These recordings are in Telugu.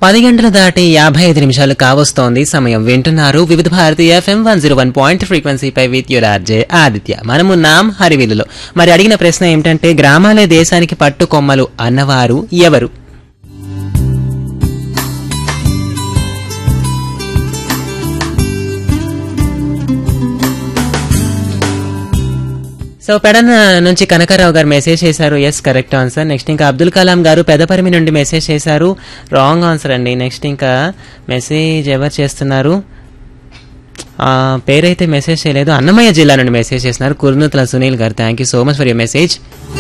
పది గంటల దాటి యాభై ఐదు నిమిషాలు కావస్తోంది సమయం వింటున్నారు Vividh Bharati FM one zero one point ఫ్రీక్వెన్సీపై విత్ యువర్ ఆర్జే ఆదిత్య మనమున్నాం హరివిల్లులో మరి అడిగిన ప్రశ్న ఏమిటంటే గ్రామాలే దేశానికి పట్టు కొమ్మలు అన్నవారు ఎవరు సో పెడన నుంచి కనకారావు గారు మెసేజ్ చేశారు ఎస్ కరెక్ట్ ఆన్సర్ నెక్స్ట్ ఇంకా అబ్దుల్ కలాం గారు పెదపరిమి నుండి మెసేజ్ చేశారు రాంగ్ ఆన్సర్ అండి నెక్స్ట్ ఇంకా మెసేజ్ ఎవరు చేస్తున్నారు ఆ, పేరైతే మెసేజ్ చేయలేదు అన్నమయ్య జిల్లా నుండి మెసేజ్ చేస్తున్నారు Kurnuthula Sunil garu thank you so much for your message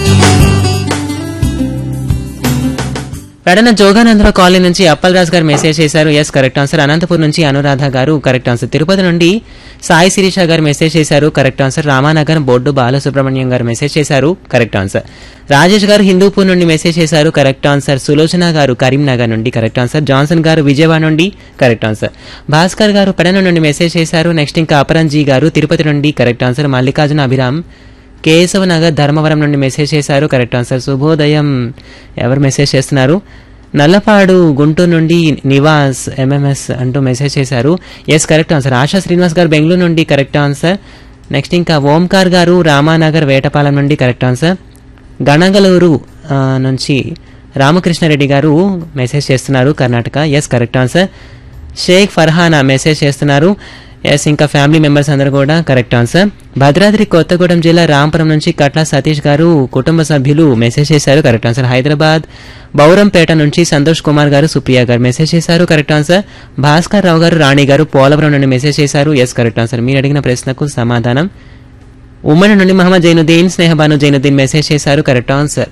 Pedana Joganandarao colony నుంచి అప్పలరాజు గారు మెసేజ్ చేశారు ఎస్ కరెక్ట్ ఆన్సర్ అనంతపూర్ నుంచి అనురాధ గారు కరెక్ట్ ఆన్సర్ తిరుపతి నుండి సాయి శిరీష గారు మెసేజ్ చేశారు correct answer Ramanagar Boddu Balasubrahmanyam garu message చేశారు కరెక్ట్ ఆన్సర్ రాజేష్ గారు హిందూపూర్ నుండి మెసేజ్ చేశారు కరెక్ట్ ఆన్సర్ సులోచన గారు కరీంనగర్ నుండి కరెక్ట్ ఆన్సర్ జాన్సన్ గారు విజయవాడ నుండి కరెక్ట్ ఆన్సర్ భాస్కర్ గారు పెడన నుండి మెసేజ్ చేశారు నెక్స్ట్ ఇంకా అపరంజీ గారు తిరుపతి నుండి కరెక్ట్ ఆన్సర్ మల్లికార్జున అభిరామ్ కేశవ నగర్ ధర్మవరం నుండి మెసేజ్ చేశారు కరెక్ట్ ఆన్సర్ శుభోదయం ఎవరు మెసేజ్ చేస్తున్నారు నల్లపాడు గుంటూరు నుండి నివాస్ ఎంఎంఎస్ అంటూ మెసేజ్ చేశారు yes correct answer Asha Srinivas garu Bengaluru నుండి కరెక్ట్ ఆన్సర్ నెక్స్ట్ ఇంకా ఓంకార్ గారు రామానగర్ వేటపాలెం నుండి కరెక్ట్ ఆన్సర్ గణగలూరు ఆ, నుంచి రామకృష్ణారెడ్డి గారు మెసేజ్ చేస్తున్నారు Karnataka yes correct answer Sheikh Farhana message చేస్తున్నారు ఎస్ ఇంకా ఫ్యామిలీ మెంబర్స్ అందరూ కూడా కరెక్ట్ ఆన్సర్ భద్రాద్రి కొత్తగూడెం జిల్లా రాంపురం నుంచి కట్ల సతీష్ గారు కుటుంబ సభ్యులు మెసేజ్ చేశారు కరెక్ట్ ఆన్సర్ హైదరాబాద్ బౌరంపేట నుంచి సంతోష్ కుమార్ గారు సుప్రియ గారు మెసేజ్ చేశారు కరెక్ట్ ఆన్సర్ భాస్కర్ రావు గారు రాణి గారు పోలవరం నుండి మెసేజ్ చేశారు ఎస్ కరెక్ట్ ఆన్సర్ మీరు అడిగిన ప్రశ్నకు సమాధానం ఉమ్మడి నుండి మహమ్మద్ జైనుద్దీన్ స్నేహబాను జైనుద్దీన్ మెసేజ్ చేశారు కరెక్ట్ ఆన్సర్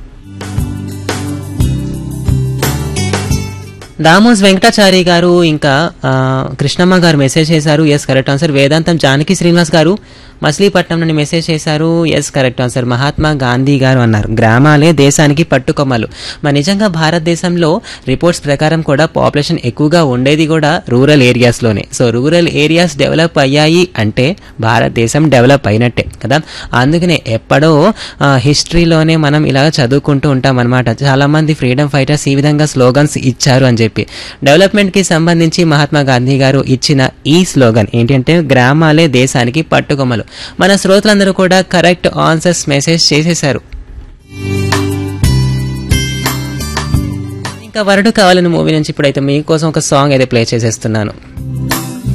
దామోస్ వెంకటాచారి గారు ఇంకా ఆ, కృష్ణమ్మ గారు మెసేజ్ చేశారు ఎస్ కరెక్ట్ ఆన్సర్ వేదాంతం జానకి శ్రీనివాస్ గారు మచిలీపట్నం నుండి మెసేజ్ చేశారు yes correct answer Mahatma Gandhi garu అన్నారు గ్రామాలే దేశానికి పట్టుకొమ్మలు మరి నిజంగా భారతదేశంలో రిపోర్ట్స్ ప్రకారం కూడా పాపులేషన్ ఎక్కువగా ఉండేది కూడా రూరల్ ఏరియాస్లోనే సో రూరల్ ఏరియాస్ డెవలప్ అయ్యాయి అంటే భారతదేశం డెవలప్ అయినట్టే కదా అందుకనే ఎప్పుడో ఆ, హిస్టరీలోనే మనం ఇలా చదువుకుంటూ ఉంటాం అనమాట చాలా మంది ఫ్రీడమ్ ఫైటర్స్ ఈ విధంగా స్లోగన్స్ ఇచ్చారు అని చెప్పి డెవలప్మెంట్ కి సంబంధించి మహాత్మా గాంధీ గారు ఇచ్చిన ఈ స్లోగన్ ఏంటంటే గ్రామాలే దేశానికి పట్టుకొమ్మలు మన శ్రోతలందరూ కూడా కరెక్ట్ ఆన్సర్స్ మెసేజ్ చేసేశారు ఇంకా వరడు కావాలని మూవీ నుంచి ఇప్పుడైతే మీకోసం ఒక సాంగ్ అయితే ప్లే చేసేస్తున్నాను